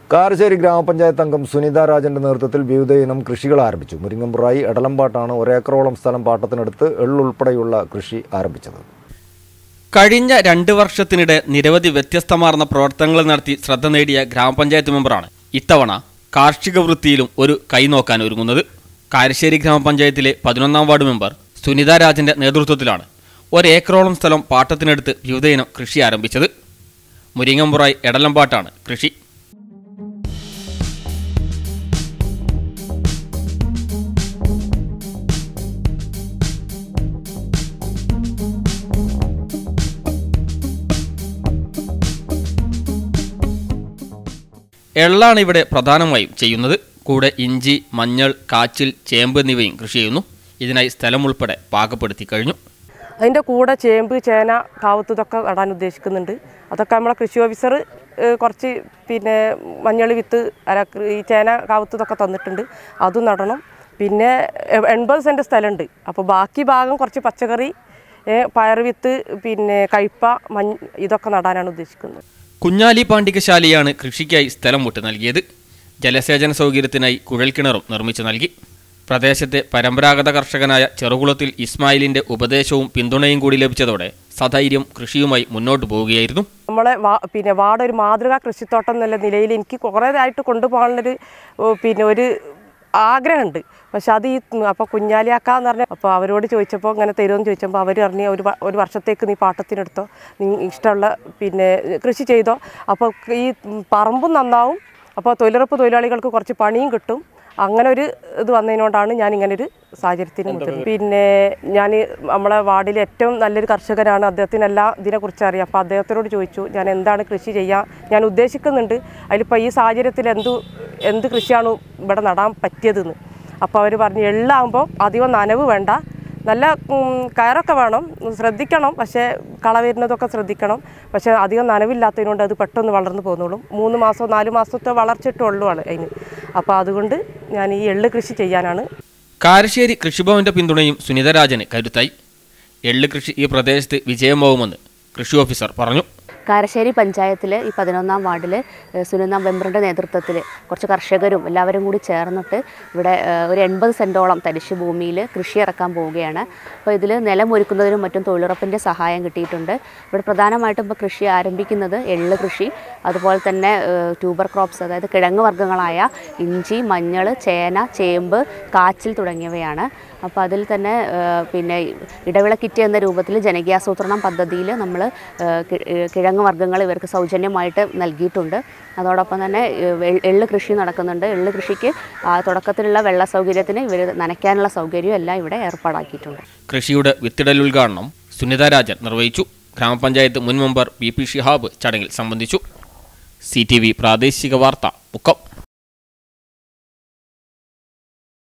കാരശ്ശേരി ഗ്രാമപഞ്ചായത്ത് അംഗം സുനിത രാജന്റെ നേതൃത്വത്തിൽ വിവിധ ഇനം കൃഷികൾ ആരംഭിച്ചു മുരിങ്ങമ്പുറായി എടലമ്പാട്ടാണ് ഒരേക്കറോളം സ്ഥലം പാട്ടത്തിനെടുത്ത് എള്ളുൾപ്പെടെയുള്ള കൃഷി ആരംഭിച്ചത് കഴിഞ്ഞ രണ്ട് വർഷത്തിനിടെ നിരവധി വ്യത്യസ്തമാർന്ന പ്രവർത്തനങ്ങൾ നടത്തി ശ്രദ്ധ നേടിയ ഗ്രാമപഞ്ചായത്ത് മെമ്പറാണ് ഇത്തവണ കാർഷിക വൃത്തിയിലും ഒരു കൈനോക്കാൻ ഒരുങ്ങുന്നത് കാരശ്ശേരി ഗ്രാമപഞ്ചായത്തിലെ പതിനൊന്നാം വാർഡ് മെമ്പർ സുനിത രാജന്റെ നേതൃത്വത്തിലാണ് ഒരേക്കറോളം സ്ഥലം പാട്ടത്തിനെടുത്ത് വിവിധയിനം കൃഷി ആരംഭിച്ചത് മുരിങ്ങമ്പുറായി എടലമ്പാട്ടാണ് കൃഷി എള്ളാണ് ഇവിടെ പ്രധാനമായും ചെയ്യുന്നത് കൂടെ ഇഞ്ചി മഞ്ഞൾ കാച്ചിൽ ചേമ്പ് എന്നിവയും കൃഷി ചെയ്യുന്നു ഇതിനായി സ്ഥലം ഉൾപ്പെടെ പാകപ്പെടുത്തി കഴിഞ്ഞു അതിൻ്റെ കൂടെ ചേമ്പ് ചേന കാവത്ത് ഇതൊക്കെ നടാൻ ഉദ്ദേശിക്കുന്നുണ്ട് അതൊക്കെ നമ്മളെ കൃഷി ഓഫീസർ ഏഹ്, കുറച്ച് പിന്നെ മഞ്ഞൾ വിത്ത് അല്ല കൃ- ഈ ചേന കാവത്ത് ഇതൊക്കെ തന്നിട്ടുണ്ട് അതും നടണം പിന്നെ എ- എൺപത് സെൻറ്റ് സ്ഥലമുണ്ട് അപ്പോൾ ബാക്കി ഭാഗം കുറച്ച് പച്ചക്കറി ഏഹ്, പയർ വിത്ത് പിന്നെ കയ്പ മഞ്ഞ ഇതൊക്കെ നടാനാണ് ഉദ്ദേശിക്കുന്നത് കുഞ്ഞാലി പാണ്ടികശാലയാണ് കൃഷിക്കായി സ്ഥലം വിട്ട് നൽകിയത് ജലസേചന സൗകര്യത്തിനായി കുഴൽക്കിണറും നിർമ്മിച്ചു നൽകി പ്രദേശത്തെ പരമ്പരാഗത കർഷകനായ ചെറുകുളത്തിൽ ഇസ്മായിലിന്റെ ഉപദേശവും പിന്തുണയും കൂടി ലഭിച്ചതോടെ സധൈര്യം കൃഷിയുമായി മുന്നോട്ട് പോവുകയായിരുന്നു നമ്മളെ വാ പിന്നെ വാർഡ് ഒരു മാതൃകാ കൃഷിത്തോട്ടം എന്നുള്ള നിലയിൽ എനിക്ക് കുറേ ആയിട്ട് കൊണ്ടുപോകാനുള്ളൊരു ഓ, പിന്നെ ഒരു ആഗ്രഹമുണ്ട് പക്ഷെ അത് ഈ അപ്പോൾ കുഞ്ഞാലിയാക്ക എന്ന് പറഞ്ഞ അപ്പോൾ അവരോട് ചോദിച്ചപ്പോൾ ഇങ്ങനെ തരുമെന്ന് ചോദിച്ചപ്പോൾ അവർ പറഞ്ഞ് ഒരു വ- ഒരു വർഷത്തേക്ക് നീ പാട്ടത്തിനെടുത്തോ നീ ഇഷ്ടമുള്ള പിന്നെ കൃഷി ചെയ്തോ അപ്പോൾ ഈ പറമ്പും നന്നാവും അപ്പോൾ തൊഴിലുറപ്പ് തൊഴിലാളികൾക്ക് കുറച്ച് പണിയും കിട്ടും അങ്ങനെ ഒരു ഇത് വന്നതിനോടാണ് ഞാൻ ഇങ്ങനെ ഒരു സാഹചര്യത്തിന് മുതിർന്നത് പിന്നെ ഞാൻ നമ്മളെ വാർഡിലെ ഏറ്റവും നല്ലൊരു കർഷകനാണ് അദ്ദേഹത്തിന് എല്ലാ ഇതിനെക്കുറിച്ച് അറിയാം അപ്പോൾ അദ്ദേഹത്തിനോട് ചോദിച്ചു ഞാൻ എന്താണ് കൃഷി ചെയ്യാൻ ഞാൻ ഉദ്ദേശിക്കുന്നുണ്ട് അതിലിപ്പോൾ ഈ സാഹചര്യത്തിൽ എന്ത് എന്ത് കൃഷിയാണ് ഇവിടെ നടാൻ പറ്റിയതെന്ന് അപ്പോൾ അവർ പറഞ്ഞു എള്ളാകുമ്പോൾ അധികം നനവ് വേണ്ട നല്ല ഉം, കയറൊക്കെ വേണം ശ്രദ്ധിക്കണം പക്ഷേ കള വരുന്നതൊക്കെ ശ്രദ്ധിക്കണം പക്ഷേ അധികം നനവില്ലാത്തതിനോണ്ട് അത് പെട്ടെന്ന് വളർന്നു പോകുന്നുള്ളൂ മൂന്ന് മാസം നാല് മാസത്തെ വളർച്ചിട്ടുള്ളൂ അതിന് അപ്പോൾ അതുകൊണ്ട് ഞാൻ ഈ എള്ള് കൃഷി ചെയ്യാനാണ് കാരശ്ശേരി കൃഷിഭവന്റെ പിന്തുണയും സുനിതരാജന് കരുത്തായി എള്ള് കൃഷി ഈ പ്രദേശത്ത് വിജയമാവുമെന്ന് കൃഷി ഓഫീസർ പറഞ്ഞു കാരശ്ശേരി പഞ്ചായത്തിൽ ഈ പതിനൊന്നാം വാർഡിൽ സുനിത മെമ്പറുടെ നേതൃത്വത്തിൽ കുറച്ച് കർഷകരും എല്ലാവരും കൂടി ചേർന്നിട്ട് ഇവിടെ ഏഹ്, ഒരു എൺപത് സെൻറ്റോളം തരിശ് ഭൂമിയിൽ കൃഷി ഇറക്കാൻ പോവുകയാണ് അപ്പോൾ ഇതിൽ നിലമൊരുക്കുന്നതിനും മറ്റും തൊഴിലുറപ്പിൻ്റെ സഹായം കിട്ടിയിട്ടുണ്ട് ഇവിടെ പ്രധാനമായിട്ടും ഇപ്പോൾ കൃഷി ആരംഭിക്കുന്നത് എള്ള് കൃഷി അതുപോലെ തന്നെ ഏഹ്, ട്യൂബർ ക്രോപ്സ് അതായത് കിഴങ്ങ് വർഗ്ഗങ്ങളായ ഇഞ്ചി മഞ്ഞൾ ചേന ചേമ്പ് കാച്ചിൽ തുടങ്ങിയവയാണ് അപ്പോൾ അതിൽ തന്നെ ഏഹ്, പിന്നെ ഇടവിള കിറ്റ് എന്ന രൂപത്തിൽ ജനകീയാസൂത്രണം പദ്ധതിയിൽ നമ്മൾ കിഴങ്ങ് വർഗ്ഗങ്ങൾ ഇവർക്ക് സൗജന്യമായിട്ട് നൽകിയിട്ടുണ്ട് അതോടൊപ്പം തന്നെ ഏഹ്, എ- എള്ള് കൃഷി നടക്കുന്നുണ്ട് എള്ള് കൃഷിക്ക് ആ തുടക്കത്തിലുള്ള വെള്ള സൗകര്യത്തിന് ഇവർ നനയ്ക്കാനുള്ള സൗകര്യവും എല്ലാം ഇവിടെ ഏർപ്പാടാക്കിയിട്ടുണ്ട് കൃഷിയുടെ വിത്തിടൽ ഉദ്ഘാടനം സുനിത രാജൻ നിർവഹിച്ചു ഗ്രാമപഞ്ചായത്ത് മുൻ മെമ്പർ പി പി ഷിഹാബ് ചടങ്ങിൽ സംബന്ധിച്ചു സി ടി വി പ്രാദേശിക വാർത്ത മുക്കം